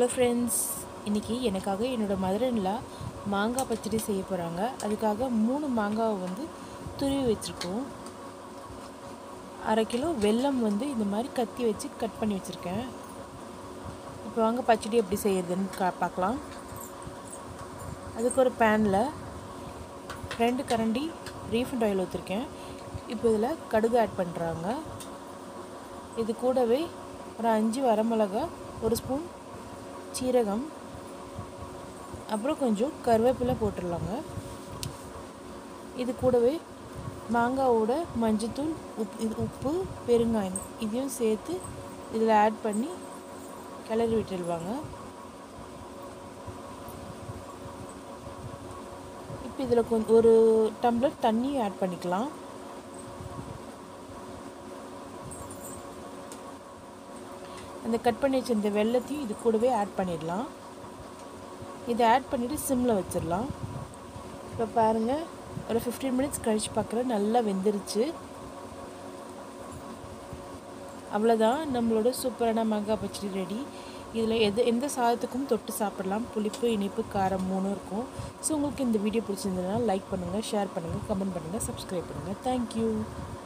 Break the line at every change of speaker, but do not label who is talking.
friends இன்றைக்கி எனக்காக என்னோடய மதுரன்ல மாங்காய் பச்சடி செய்ய போகிறாங்க அதுக்காக மூணு மாங்காவை வந்து துருவி வச்சுருக்கோம் அரை கிலோ வெல்லம் வந்து இந்த மாதிரி கத்தி வச்சு கட் பண்ணி வச்சுருக்கேன் இப்போ வாங்க பச்சடி எப்படி செய்யறதுன்னு கா பார்க்கலாம் அதுக்கு ஒரு பேனில் ரெண்டு கரண்டி ரீஃபண்ட் ஆயில் ஊற்றிருக்கேன் இப்போ இதில் கடுகு ஆட் பண்ணுறாங்க இது கூடவே ஒரு அஞ்சு வரமிளகா ஒரு ஸ்பூன் சீரகம் அப்புறம் கொஞ்சம் கருவேப்பிலை போட்டுடலாங்க இது கூடவே மாங்காவோட மஞ்சத்தூள் உப் இது உப்பு பெருங்காயம் இதையும் சேர்த்து இதில் ஆட் பண்ணி கிளறி விட்டுடுவாங்க இப்போ இதில் கொஞ்சம் ஒரு டம்ளர் தண்ணி ஆட் பண்ணிக்கலாம் அந்த கட் பண்ணி வச்ச இந்த வெள்ளத்தையும் இது கூடவே ஆட் பண்ணிடலாம் இதை ஆட் பண்ணிவிட்டு சிம்மில் வச்சிடலாம் இப்போ பாருங்கள் ஒரு ஃபிஃப்டீன் மினிட்ஸ் கழித்து பார்க்குறேன் நல்லா வெந்துருச்சு அவ்வளோதான் நம்மளோட சூப்பரான மாங்காய் பச்சடி ரெடி இதில் எது எந்த சாதத்துக்கும் தொட்டு சாப்பிடலாம் புளிப்பு இனிப்பு காரம் மூணும் இருக்கும் ஸோ உங்களுக்கு இந்த வீடியோ பிடிச்சிருந்ததுன்னா லைக் பண்ணுங்கள் ஷேர் பண்ணுங்கள் கமெண்ட் பண்ணுங்கள் சப்ஸ்கிரைப் பண்ணுங்கள் தேங்க்யூ